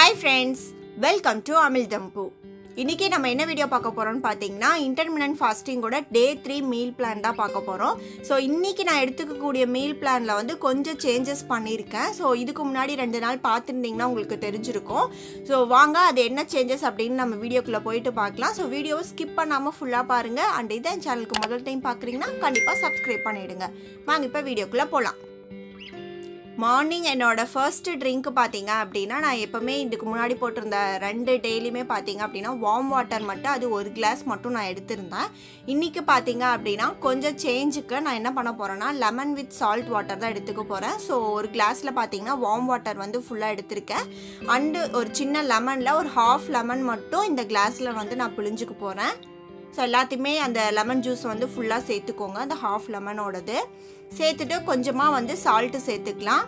hi friends welcome to அமில் டம்பு இன்றைக்கி நம்ம என்ன வீடியோ பார்க்க போகிறோம்னு பார்த்தீங்கன்னா இன்டர்மினன்ட் ஃபாஸ்டிங்கோட டே த்ரீ மீல் பிளான் தான் பார்க்க போகிறோம் ஸோ இன்றைக்கி நான் எடுத்துக்கக்கூடிய மீல் பிளானில் வந்து கொஞ்சம் சேஞ்சஸ் பண்ணியிருக்கேன் ஸோ இதுக்கு முன்னாடி ரெண்டு நாள் பார்த்துருந்தீங்கன்னா உங்களுக்கு தெரிஞ்சிருக்கும் ஸோ வாங்க அது என்ன சேஞ்சஸ் அப்படின்னு நம்ம வீடியோக்குள்ளே போயிட்டு பார்க்கலாம் ஸோ வீடியோவை ஸ்கிப் பண்ணாமல் ஃபுல்லாக பாருங்கள் அண்ட் இதை என் சேனலுக்கு முதல் டைம் பார்க்குறீங்கன்னா கண்டிப்பாக சப்ஸ்கிரைப் பண்ணிவிடுங்க வாங்க இப்போ வீடியோக்குள்ளே போகலாம் மார்னிங் என்னோட ஃபர்ஸ்ட் ட்ரிங்க் பார்த்தீங்க அப்படின்னா நான் எப்போவுமே இதுக்கு முன்னாடி போட்டிருந்த ரெண்டு டெய்லியுமே பார்த்தீங்க அப்படின்னா வார்ம் வாட்டர் மட்டும் அது ஒரு கிளாஸ் மட்டும் நான் எடுத்திருந்தேன் இன்றைக்கி பார்த்தீங்க அப்படின்னா கொஞ்சம் சேஞ்சுக்கு நான் என்ன பண்ண போகிறேன்னா லெமன் வித் சால்ட் வாட்டர் தான் எடுத்துக்க போகிறேன் ஸோ ஒரு கிளாஸில் பார்த்தீங்கன்னா வார்ம் வாட்டர் வந்து ஃபுல்லாக எடுத்திருக்கேன் அண்டு ஒரு சின்ன லெமனில் ஒரு ஹாஃப் லெமன் மட்டும் இந்த கிளாஸில் வந்து நான் பிழிஞ்சுக்க போகிறேன் ஸோ எல்லாத்தையுமே அந்த லெமன் ஜூஸ் வந்து ஃபுல்லாக சேர்த்துக்கோங்க அந்த ஹாஃப் லெமனோடது சேர்த்துட்டு கொஞ்சமாக வந்து சால்ட்டு சேர்த்துக்கலாம்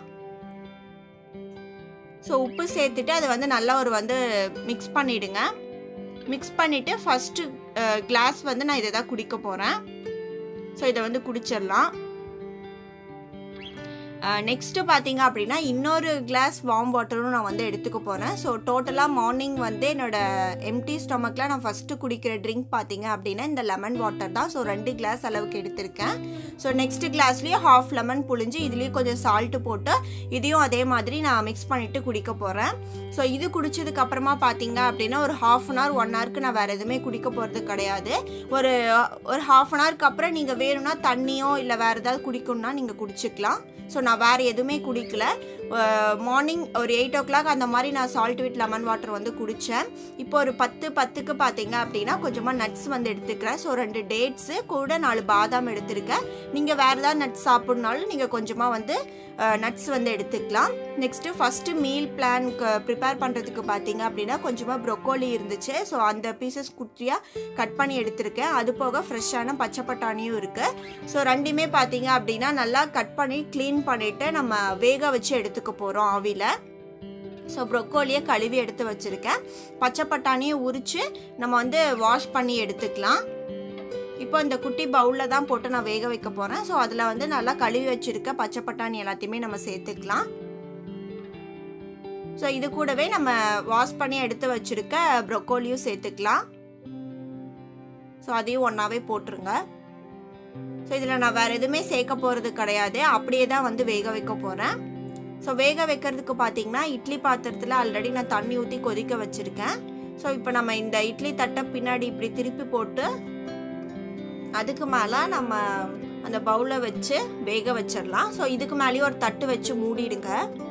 ஸோ உப்பு சேர்த்துட்டு அதை வந்து நல்லா ஒரு வந்து மிக்ஸ் பண்ணிவிடுங்க மிக்ஸ் பண்ணிவிட்டு ஃபஸ்ட்டு கிளாஸ் வந்து நான் இதை தான் குடிக்க போகிறேன் ஸோ இதை வந்து குடிச்சிடலாம் நெக்ஸ்ட்டு பார்த்தீங்க அப்படின்னா இன்னொரு கிளாஸ் வார்ம் வாட்டரும் நான் வந்து எடுத்துக்க போகிறேன் ஸோ டோட்டலாக மார்னிங் வந்து என்னோட எம்டி ஸ்டொமக்கில் நான் ஃபஸ்ட்டு குடிக்கிற ட்ரிங்க் பார்த்தீங்க அப்படின்னா இந்த லெமன் வாட்டர் தான் ஸோ ரெண்டு கிளாஸ் அளவுக்கு எடுத்திருக்கேன் ஸோ நெக்ஸ்ட்டு கிளாஸ்லேயும் ஹாஃப் லெமன் புழிஞ்சு இதுலேயும் கொஞ்சம் சால்ட்டு போட்டு இதையும் அதே மாதிரி நான் மிக்ஸ் பண்ணிவிட்டு குடிக்க போகிறேன் ஸோ இது குடிச்சதுக்கு அப்புறமா பார்த்தீங்க அப்படின்னா ஒரு ஹாஃப் அன் ஹவர் ஒன் ஹவருக்கு நான் வேறு எதுவுமே குடிக்க போகிறது கிடையாது ஒரு ஒரு ஹாஃப் அன் ஹவருக்கு அப்புறம் நீங்கள் வேணும்னா தண்ணியோ இல்லை வேறு ஏதாவது குடிக்கணும்னா நீங்கள் குடிச்சிக்கலாம் ஸோ நான் வேறு எதுவுமே குடிக்கல மார்னிங் ஒரு எயிட் ஓ கிளாக் அந்த மாதிரி நான் சால்ட் வித் லெமன் வாட்டர் வந்து குடித்தேன் இப்போ ஒரு பத்து பத்துக்கு பார்த்தீங்க அப்படின்னா கொஞ்சமாக நட்ஸ் வந்து எடுத்துக்கிறேன் ஸோ ரெண்டு டேட்ஸு கூட நாலு பாதாம் எடுத்திருக்கேன் நீங்கள் வேறு ஏதாவது நட்ஸ் சாப்பிட்னாலும் நீங்கள் கொஞ்சமாக வந்து நட்ஸ் வந்து எடுத்துக்கலாம் next first meal plan prepare பண்ணுறதுக்கு பார்த்தீங்க அப்படின்னா கொஞ்சமாக ப்ரொக்கோலி இருந்துச்சு ஸோ அந்த பீசஸ் குட்டியாக கட் பண்ணி எடுத்திருக்கேன் அது போக ஃப்ரெஷ்ஷான பச்சை பட்டாணியும் இருக்குது ஸோ ரெண்டுமே பார்த்தீங்க அப்படின்னா நல்லா கட் பண்ணி க்ளீன் பண்ணிவிட்டு நம்ம வேக வச்சு எடுத்துக்க போகிறோம் ஆவியில் ஸோ ப்ரொக்கோலியை கழுவி எடுத்து வச்சுருக்கேன் பச்சை பட்டாணியை உரித்து நம்ம வந்து வாஷ் பண்ணி எடுத்துக்கலாம் இப்போ இந்த குட்டி பவுலில் தான் போட்டு நான் வேக வைக்க போகிறேன் ஸோ அதில் வந்து நல்லா கழுவி வச்சுருக்க பச்சை பட்டாணி எல்லாத்தையுமே நம்ம சேர்த்துக்கலாம் ஸோ இது கூடவே நம்ம வாஷ் பண்ணி எடுத்து வச்சுருக்க ப்ரொக்கோலியும் சேர்த்துக்கலாம் ஸோ அதையும் ஒன்றாவே போட்டுருங்க ஸோ இதில் நான் வேறு எதுவுமே சேர்க்க போகிறது கிடையாது அப்படியே தான் வந்து வேக வைக்க போகிறேன் ஸோ வேக வைக்கிறதுக்கு பார்த்தீங்கன்னா இட்லி பாத்திரத்தில் ஆல்ரெடி நான் தண்ணி ஊற்றி கொதிக்க வச்சுருக்கேன் ஸோ இப்போ நம்ம இந்த இட்லி தட்டை பின்னாடி இப்படி திருப்பி போட்டு அதுக்கு மேலே நம்ம அந்த பவுலை வச்சு வேக வச்சிடலாம் ஸோ இதுக்கு மேலேயும் ஒரு தட்டு வச்சு மூடிடுங்க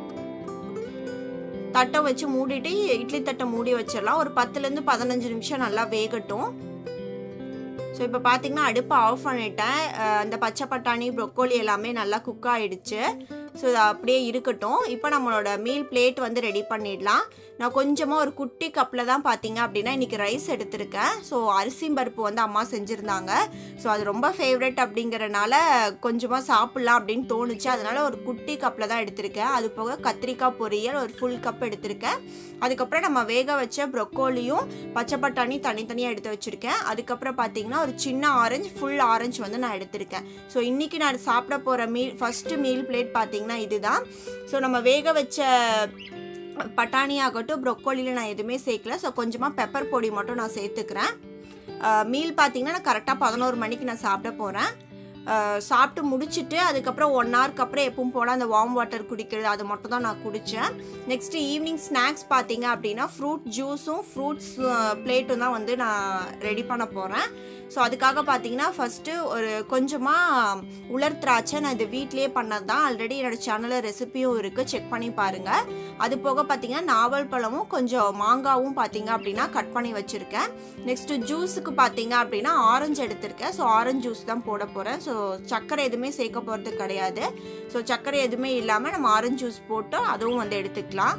தட்டை வச்சு மூடிட்டு இட்லி தட்டை மூடி வச்சிடலாம் ஒரு பத்துலேருந்து பதினஞ்சு நிமிஷம் நல்லா வேகட்டும் ஸோ இப்போ பார்த்தீங்கன்னா அடுப்பை ஆஃப் பண்ணிட்டேன் அந்த பச்சை பட்டாணி ப்ரொக்கோலி எல்லாமே நல்லா குக் ஆகிடுச்சு ஸோ இது அப்படியே இருக்கட்டும் இப்போ நம்மளோட மீல் பிளேட் வந்து ரெடி பண்ணிடலாம் நான் கொஞ்சமாக ஒரு குட்டி கப்பில் தான் பார்த்தீங்க அப்படின்னா இன்றைக்கி ரைஸ் எடுத்திருக்கேன் ஸோ அரிசி பருப்பு வந்து அம்மா செஞ்சுருந்தாங்க ஸோ அது ரொம்ப ஃபேவரட் அப்படிங்கிறனால கொஞ்சமாக சாப்பிட்லாம் அப்படின்னு தோணுச்சு அதனால் ஒரு குட்டி கப்பில் தான் எடுத்திருக்கேன் அது போக கத்திரிக்காய் பொரியல் ஒரு ஃபுல் கப் எடுத்திருக்கேன் அதுக்கப்புறம் நம்ம வேக வச்ச ப்ரொக்கோலியும் பச்சை பட்டாணி தனித்தனியாக எடுத்து வச்சுருக்கேன் அதுக்கப்புறம் பார்த்தீங்கன்னா ஒரு சின்ன ஆரஞ்சு ஃபுல் ஆரஞ்சு வந்து நான் எடுத்திருக்கேன் ஸோ இன்றைக்கி நான் சாப்பிட போகிற மீல் ஃபஸ்ட்டு மீல் பிளேட் பார்த்தீங்கன்னா இதுதான் ஸோ நம்ம வேக வச்ச பட்டாணி ஆகட்டும் ப்ரொக்கோலியில் நான் எதுவுமே சேர்க்கல ஸோ கொஞ்சமாக பெப்பர் பொடி மட்டும் நான் சேர்த்துக்கிறேன் மீல் பார்த்தீங்கன்னா நான் கரெக்டாக பதினோரு மணிக்கு நான் சாப்பிட போகிறேன் சாப்பிட்டு முடிச்சுட்டு அதுக்கப்புறம் ஒன் ஹவருக்கு அப்புறம் எப்பவும் போல் அந்த வார்ம் வாட்டர் குடிக்கிறது அது மட்டும் தான் நான் குடித்தேன் நெக்ஸ்ட்டு ஈவினிங் ஸ்நாக்ஸ் பார்த்தீங்க அப்படின்னா ஃப்ரூட் ஜூஸும் ஃப்ரூட்ஸ் பிளேட்டும் தான் வந்து நான் ரெடி பண்ண போகிறேன் ஸோ அதுக்காக பார்த்தீங்கன்னா ஃபஸ்ட்டு ஒரு கொஞ்சமாக உலர் திராட்சை நான் இது வீட்லேயே பண்ணது தான் ஆல்ரெடி என்னோடய சேனலில் ரெசிபியும் இருக்குது செக் பண்ணி பாருங்கள் அது போக பார்த்தீங்கன்னா நாவல் பழமும் கொஞ்சம் மாங்காவும் பார்த்தீங்க அப்படின்னா கட் பண்ணி வச்சுருக்கேன் நெக்ஸ்ட்டு ஜூஸுக்கு பார்த்தீங்க அப்படின்னா ஆரஞ்சு எடுத்திருக்கேன் ஸோ ஆரஞ்சு ஜூஸ் தான் போட போகிறேன் ஸோ சர்க்கரை எதுவுமே சேர்க்க போகிறது கிடையாது ஸோ சர்க்கரை எதுவுமே இல்லாமல் நம்ம ஆரஞ்சு ஜூஸ் போட்டு அதுவும் வந்து எடுத்துக்கலாம்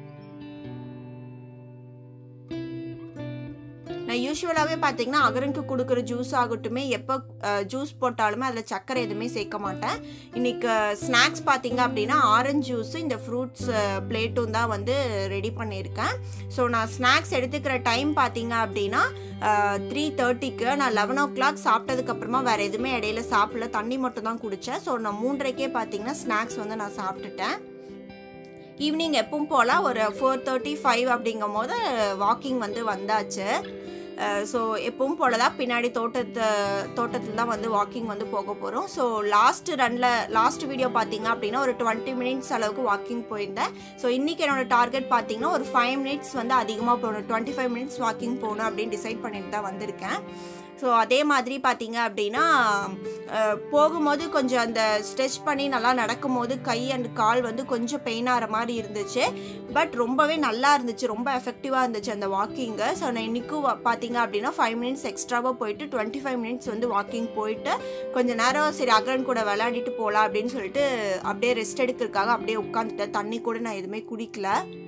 நான் யூஸ்வலாகவே பார்த்தீங்கன்னா அகரனுக்கு கொடுக்குற ஜூஸ் ஆகட்டுமே எப்போ ஜூஸ் போட்டாலுமே அதில் சர்க்கரை எதுவுமே சேர்க்க மாட்டேன் இன்றைக்கி ஸ்நாக்ஸ் பார்த்தீங்க அப்படின்னா ஆரஞ்சு ஜூஸு இந்த ஃப்ரூட்ஸ் பிளேட்டும் தான் வந்து ரெடி பண்ணியிருக்கேன் ஸோ நான் ஸ்நாக்ஸ் எடுத்துக்கிற டைம் பார்த்தீங்க அப்படின்னா த்ரீ தேர்ட்டிக்கு நான் லெவன் ஓ கிளாக் சாப்பிட்டதுக்கப்புறமா வேறு எதுவுமே இடையில சாப்பிடல தண்ணி மட்டும் தான் குடித்தேன் ஸோ நான் மூன்றரைக்கே பார்த்தீங்கன்னா ஸ்நாக்ஸ் வந்து நான் சாப்பிட்டுட்டேன் ஈவினிங் எப்பவும் போல் ஒரு ஃபோர் தேர்ட்டி ஃபைவ் அப்படிங்கும் போது வாக்கிங் வந்து வந்தாச்சு ஸோ எப்பவும் போல தான் பின்னாடி தோட்டத்தை தோட்டத்தில் தான் வந்து வாக்கிங் வந்து போக போகிறோம் ஸோ லாஸ்ட் ரனில் லாஸ்ட் வீடியோ பார்த்தீங்க அப்படின்னா ஒரு டுவெண்ட்டி மினிட்ஸ் அளவுக்கு வாக்கிங் போயிருந்தேன் ஸோ இன்றைக்கி என்னோட டார்கெட் பார்த்தீங்கன்னா ஒரு ஃபைவ் மினிட்ஸ் வந்து அதிகமாக போகணும் டுவெண்ட்டி ஃபைவ் மினிட்ஸ் வாக்கிங் போகணும் அப்படின்னு டிசைட் பண்ணிட்டு தான் வந்திருக்கேன் ஸோ அதே மாதிரி பார்த்தீங்க அப்படின்னா அஹ், போகும்போது கொஞ்சம் அந்த ஸ்ட்ரெச் பண்ணி நல்லா நடக்கும்போது கை அண்ட் கால் வந்து கொஞ்சம் பெயின் ஆகிற மாதிரி இருந்துச்சு பட் ரொம்பவே நல்லா இருந்துச்சு ரொம்ப எஃபெக்டிவாக இருந்துச்சு அந்த வாக்கிங்கு ஸோ நான் இன்றைக்கும் பார்த்தீங்க அப்படின்னா ஃபைவ் மினிட்ஸ் எக்ஸ்ட்ராவாக போயிட்டு டுவெண்ட்டி ஃபைவ் மினிட்ஸ் வந்து வாக்கிங் போயிட்டு கொஞ்ச நேரம் சரி அகரன் கூட விளையாடிட்டு போகலாம் அப்படின்னு சொல்லிட்டு அப்படியே ரெஸ்ட் எடுக்கிறதுக்காக அப்படியே உட்காந்துட்டேன் தண்ணி கூட நான் எதுவுமே குடிக்கல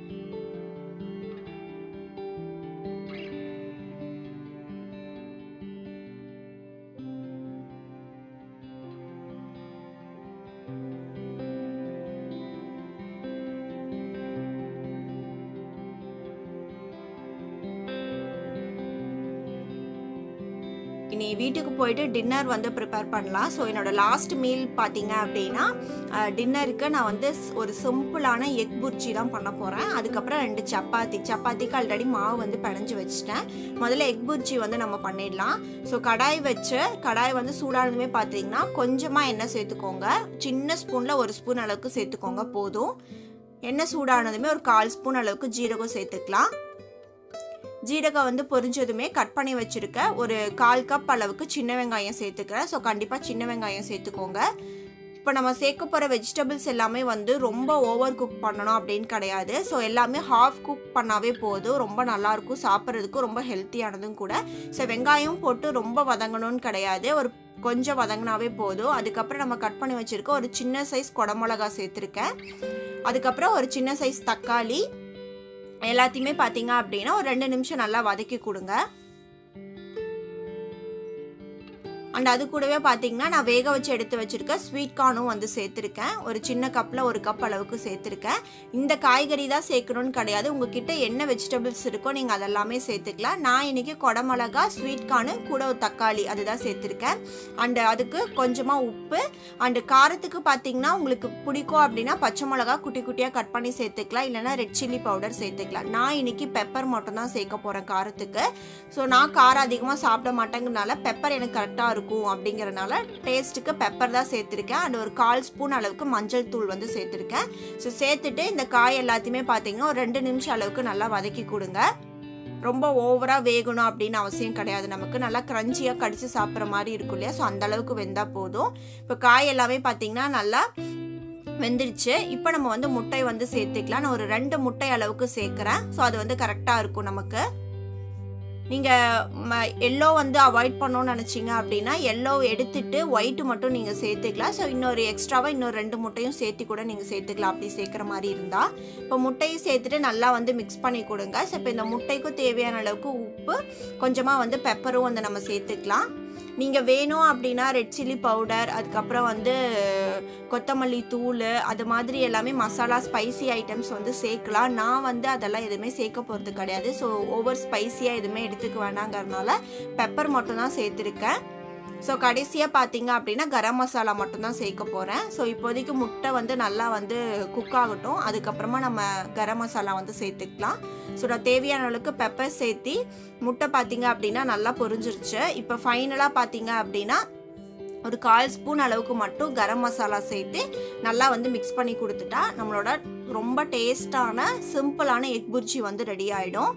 இனி வீட்டுக்கு போயிட்டு டின்னர் வந்து ப்ரிப்பேர் பண்ணலாம் ஸோ என்னோட லாஸ்ட் மீல் பார்த்தீங்க அப்படின்னா டின்னருக்கு நான் வந்து ஸ்- ஒரு சிம்பிளான எக் புர்ஜி தான் பண்ண போகிறேன் அதுக்கப்புறம் ரெண்டு சப்பாத்தி சப்பாத்திக்கு ஆல்ரெடி மாவு வந்து பிணைஞ்சு வச்சுட்டேன் முதல்ல எக் புர்ஜி வந்து நம்ம பண்ணிடலாம் ஸோ கடாய் வச்சு கடாய் வந்து சூடானதுமே பார்த்தீங்கன்னா கொஞ்சமாக எண்ணெய் சேர்த்துக்கோங்க சின்ன ஸ்பூனில் ஒரு ஸ்பூன் அளவுக்கு சேர்த்துக்கோங்க போதும் எண்ணெய் சூடானதுமே ஒரு கால் ஸ்பூன் அளவுக்கு ஜீரகம் சேர்த்துக்கலாம் ஜீரகம் வந்து பொரிஞ்சதுமே கட் பண்ணி வச்சுருக்க ஒரு கால் கப் அளவுக்கு சின்ன வெங்காயம் சேர்த்துக்கிறேன் ஸோ கண்டிப்பாக சின்ன வெங்காயம் சேர்த்துக்கோங்க இப்போ நம்ம சேர்க்க போகிற வெஜிடபிள்ஸ் எல்லாமே வந்து ரொம்ப ஓவர் குக் பண்ணணும் அப்படின்னு கிடையாது ஸோ எல்லாமே ஹாஃப் குக் பண்ணாவே போதும் ரொம்ப நல்லாயிருக்கும் சாப்பிட்றதுக்கும் ரொம்ப ஹெல்த்தியானதும் கூட ஸோ வெங்காயம் போட்டு ரொம்ப வதங்கணும்னு கிடையாது ஒரு கொஞ்சம் வதங்கினாவே போதும் அதுக்கப்புறம் நம்ம கட் பண்ணி வச்சுருக்க ஒரு சின்ன சைஸ் குடமிளகா சேர்த்துருக்கேன் அதுக்கப்புறம் ஒரு சின்ன சைஸ் தக்காளி எல்லாத்தையுமே பார்த்தீங்க அப்படின்னா ஒரு ரெண்டு நிமிஷம் நல்லா வதக்கி கொடுங்க அண்ட் அது கூடவே பார்த்தீங்கன்னா நான் வேக வச்சு எடுத்து வச்சிருக்க ஸ்வீட் கார்னும் வந்து சேர்த்துருக்கேன் ஒரு சின்ன கப்பில் ஒரு கப் அளவுக்கு சேர்த்துருக்கேன் இந்த காய்கறி தான் சேர்க்கணும்னு கிடையாது உங்ககிட்ட என்ன வெஜிடபிள்ஸ் இருக்கோ நீங்கள் அதெல்லாமே சேர்த்துக்கலாம் நான் இன்னைக்கு குடமிளகா ஸ்வீட் கார்னு கூட ஒரு தக்காளி அதுதான் சேர்த்துருக்கேன் அண்டு அதுக்கு கொஞ்சமாக உப்பு அண்டு காரத்துக்கு பார்த்தீங்கன்னா உங்களுக்கு பிடிக்கும் அப்படின்னா பச்சை மிளகா குட்டி குட்டியாக கட் பண்ணி சேர்த்துக்கலாம் இல்லைன்னா ரெட் சில்லி பவுடர் சேர்த்துக்கலாம் நான் இன்னைக்கு பெப்பர் மட்டும் தான் சேர்க்க போகிறேன் காரத்துக்கு ஸோ நான் காரம் அதிகமாக சாப்பிட மாட்டேங்கிறனால பெப்பர் எனக்கு கரெக்டாக இருக்கும் அப்படிங்கிறனால டேஸ்ட்டுக்கு பெப்பர் தான் சேர்த்துருக்கேன் அண்ட் ஒரு கால் ஸ்பூன் அளவுக்கு மஞ்சள் தூள் வந்து சேர்த்துருக்கேன் ஸோ சேர்த்துட்டு இந்த காய் எல்லாத்தையுமே பார்த்தீங்கன்னா ஒரு ரெண்டு நிமிஷம் அளவுக்கு நல்லா வதக்கி கொடுங்க ரொம்ப ஓவராக வேகணும் அப்படின்னு அவசியம் கிடையாது நமக்கு நல்லா க்ரன்ச்சியாக கடிச்சு சாப்பிட்ற மாதிரி இருக்கும் இல்லையா ஸோ அந்த அளவுக்கு வெந்தால் போதும் இப்போ காய் எல்லாமே பார்த்தீங்கன்னா நல்லா வெந்துருச்சு இப்போ நம்ம வந்து முட்டை வந்து சேர்த்துக்கலாம் நான் ஒரு ரெண்டு முட்டை அளவுக்கு சேர்க்குறேன் ஸோ அது வந்து கரெக்டாக இருக்கும் நமக்கு நீங்கள் எல்லோ வந்து அவாய்ட் பண்ணணும்னு நினச்சிங்க அப்படின்னா எல்லோ எடுத்துட்டு ஒயிட்டு மட்டும் நீங்கள் சேர்த்துக்கலாம் ஸோ இன்னொரு எக்ஸ்ட்ராவாக இன்னொரு ரெண்டு முட்டையும் சேர்த்து கூட நீங்கள் சேர்த்துக்கலாம் அப்படி சேர்க்குற மாதிரி இருந்தால் இப்போ முட்டையும் சேர்த்துட்டு நல்லா வந்து மிக்ஸ் பண்ணி கொடுங்க ஸோ இப்போ இந்த முட்டைக்கும் தேவையான அளவுக்கு உப்பு கொஞ்சமாக வந்து பெப்பரும் வந்து நம்ம சேர்த்துக்கலாம் நீங்கள் வேணும் அப்படின்னா ரெட் சில்லி பவுடர் அதுக்கப்புறம் வந்து கொத்தமல்லி தூள் அது மாதிரி எல்லாமே மசாலா ஸ்பைசி ஐட்டம்ஸ் வந்து சேர்க்கலாம் நான் வந்து அதெல்லாம் எதுவுமே சேர்க்க போகிறது கிடையாது ஸோ ஓவர் ஸ்பைசியாக எதுவுமே எடுத்துக்க வேணாங்கிறதுனால பெப்பர் மட்டும் தான் சேர்த்துருக்கேன் ஸோ கடைசியாக பார்த்தீங்க அப்படின்னா கரம் மசாலா மட்டும்தான் சேர்க்க போகிறேன் ஸோ இப்போதைக்கு முட்டை வந்து நல்லா வந்து குக் ஆகட்டும் அதுக்கப்புறமா நம்ம கரம் மசாலா வந்து சேர்த்துக்கலாம் ஸோ நான் தேவையான அளவுக்கு பெப்பர் சேர்த்தி முட்டை பார்த்தீங்க அப்படின்னா நல்லா பொரிஞ்சிருச்சு இப்போ ஃபைனலாக பார்த்தீங்க அப்படின்னா ஒரு கால் ஸ்பூன் அளவுக்கு மட்டும் கரம் மசாலா சேர்த்து நல்லா வந்து மிக்ஸ் பண்ணி கொடுத்துட்டா நம்மளோட ரொம்ப டேஸ்டான சிம்பிளான எக் புர்ஜி வந்து ரெடி ஆகிடும்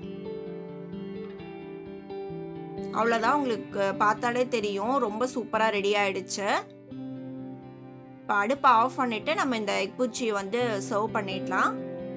அவ்வளோதான் உங்களுக்கு பார்த்தாலே தெரியும் ரொம்ப சூப்பராக ரெடி ஆயிடுச்சு இப்போ அடுப்பை ஆஃப் பண்ணிவிட்டு நம்ம இந்த எக் புர்ஜியை வந்து சர்வ் பண்ணிடலாம்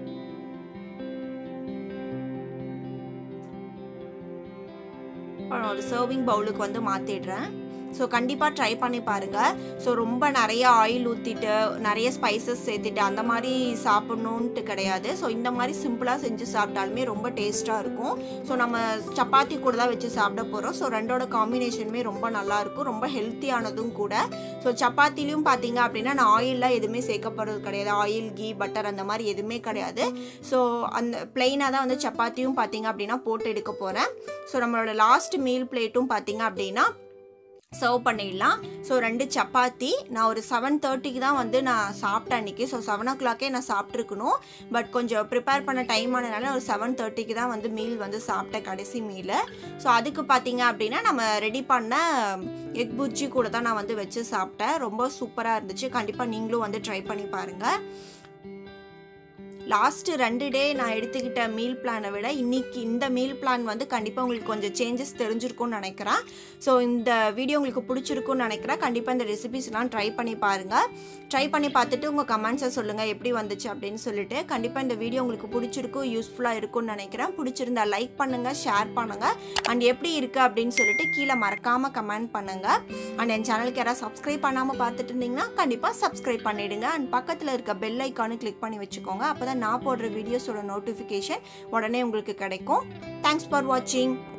ஒரு சர்விங் பவுலுக்கு வந்து மாற்றிடுறேன் ஸோ கண்டிப்பாக ட்ரை பண்ணி பாருங்கள் ஸோ ரொம்ப நிறைய ஆயில் ஊற்றிட்டு நிறைய ஸ்பைசஸ் சேர்த்துட்டு அந்த மாதிரி சாப்பிட்ணுன்ட்டு கிடையாது ஸோ இந்த மாதிரி சிம்பிளாக செஞ்சு சாப்பிட்டாலுமே ரொம்ப டேஸ்ட்டாக இருக்கும் ஸோ நம்ம சப்பாத்தி கூட தான் வச்சு சாப்பிட போகிறோம் ஸோ ரெண்டோட காம்பினேஷனுமே ரொம்ப நல்லாயிருக்கும் ரொம்ப ஹெல்த்தியானதும் கூட ஸோ சப்பாத்திலையும் பார்த்தீங்க அப்படின்னா நான் ஆயிலெலாம் எதுவுமே சேர்க்க போகிறது கிடையாது ஆயில் கீ பட்டர் அந்த மாதிரி எதுவுமே கிடையாது ஸோ அந்த பிளெயினாக தான் வந்து சப்பாத்தியும் பார்த்தீங்க அப்படின்னா போட்டு எடுக்க போகிறேன் ஸோ நம்மளோட லாஸ்ட் மீல் பிளேட்டும் பார்த்தீங்க அப்படின்னா சர்வ் பண்ணிடலாம் ஸோ ரெண்டு சப்பாத்தி நான் ஒரு செவன் தேர்ட்டிக்கு தான் வந்து நான் சாப்பிட்டேன் அன்றைக்கி ஸோ செவன் ஓ கிளாக்கே நான் சாப்பிட்ருக்கணும் பட் கொஞ்சம் ப்ரிப்பேர் பண்ண டைம் ஆனதுனால ஒரு செவன் தேர்ட்டிக்கு தான் வந்து மீல் வந்து சாப்பிட்டேன் கடைசி மீல் ஸோ அதுக்கு பார்த்தீங்க அப்படின்னா நம்ம ரெடி பண்ண எக் புஜ்ஜி கூட தான் நான் வந்து வச்சு சாப்பிட்டேன் ரொம்ப சூப்பராக இருந்துச்சு கண்டிப்பாக நீங்களும் வந்து ட்ரை பண்ணி பாருங்கள் லாஸ்ட்டு ரெண்டு டே நான் எடுத்துக்கிட்ட மீல் பிளானை விட இன்னைக்கு இந்த மீல் பிளான் வந்து கண்டிப்பாக உங்களுக்கு கொஞ்சம் சேஞ்சஸ் தெரிஞ்சிருக்கும்னு நினைக்கிறேன் ஸோ இந்த வீடியோ உங்களுக்கு பிடிச்சிருக்கும்னு நினைக்கிறேன் கண்டிப்பாக இந்த ரெசிபிஸ்லாம் ட்ரை பண்ணி பாருங்கள் ட்ரை பண்ணி பார்த்துட்டு உங்கள் கமெண்ட்ஸை சொல்லுங்கள் எப்படி வந்துச்சு அப்படின்னு சொல்லிட்டு கண்டிப்பாக இந்த வீடியோ உங்களுக்கு பிடிச்சிருக்கும் யூஸ்ஃபுல்லாக இருக்கும்னு நினைக்கிறேன் பிடிச்சிருந்தா லைக் பண்ணுங்கள் ஷேர் பண்ணுங்கள் அண்ட் எப்படி இருக்குது அப்படின்னு சொல்லிட்டு கீழே மறக்காமல் கமெண்ட் பண்ணுங்கள் அண்ட் என் சேனலுக்கு யாராவது சப்ஸ்கிரைப் பண்ணாமல் பார்த்துட்டு இருந்தீங்கன்னா கண்டிப்பாக சப்ஸ்கிரைப் பண்ணிவிடுங்க அண்ட் பக்கத்தில் இருக்க பெல் ஐக்கானு கிளிக் பண்ணி வச்சுக்கோங்க அப்போ தான் நான் போடுற வீடியோஸோட நோட்டிஃபிகேஷன் உடனே உங்களுக்கு கிடைக்கும் தேங்க்ஸ் ஃபார் வாட்சிங்